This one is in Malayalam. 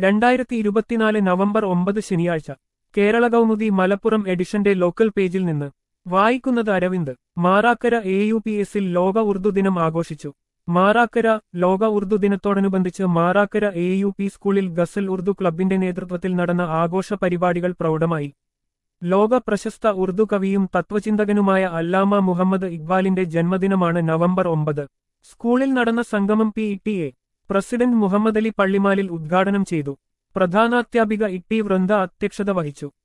രണ്ടായിരത്തി ഇരുപത്തിനാല് നവംബർ ഒമ്പത് ശനിയാഴ്ച കേരള കൗമുദി മലപ്പുറം എഡിഷന്റെ ലോക്കൽ പേജിൽ നിന്ന് വായിക്കുന്നത് Aravind Marakkara A U P എസിൽ ലോക ഉറുദു ദിനം ആഘോഷിച്ചു മാറാക്കര ലോക ഉറുദു ദിനത്തോടനുബന്ധിച്ച് മാറാക്കര എ യു പി സ്കൂളിൽ ഗസൽ ഉറുദു ക്ലബിന്റെ നേതൃത്വത്തിൽ നടന്ന ആഘോഷ പരിപാടികൾ പ്രൗഢമായി ലോക പ്രശസ്ത ഉറുദു കവിയും തത്വചിന്തകനുമായ അല്ലാമ മുഹമ്മദ് ഇക്ബാലിന്റെ ജന്മദിനമാണ് നവംബർ ഒമ്പത് സ്കൂളിൽ നടന്ന സംഗമം P T A president Muhammad Ali Pallimalil ഉദ്ഘാടനം ചെയ്തു പ്രധാനാധ്യാപിക ഇ ടി വൃന്ദ അധ്യക്ഷത വഹിച്ചു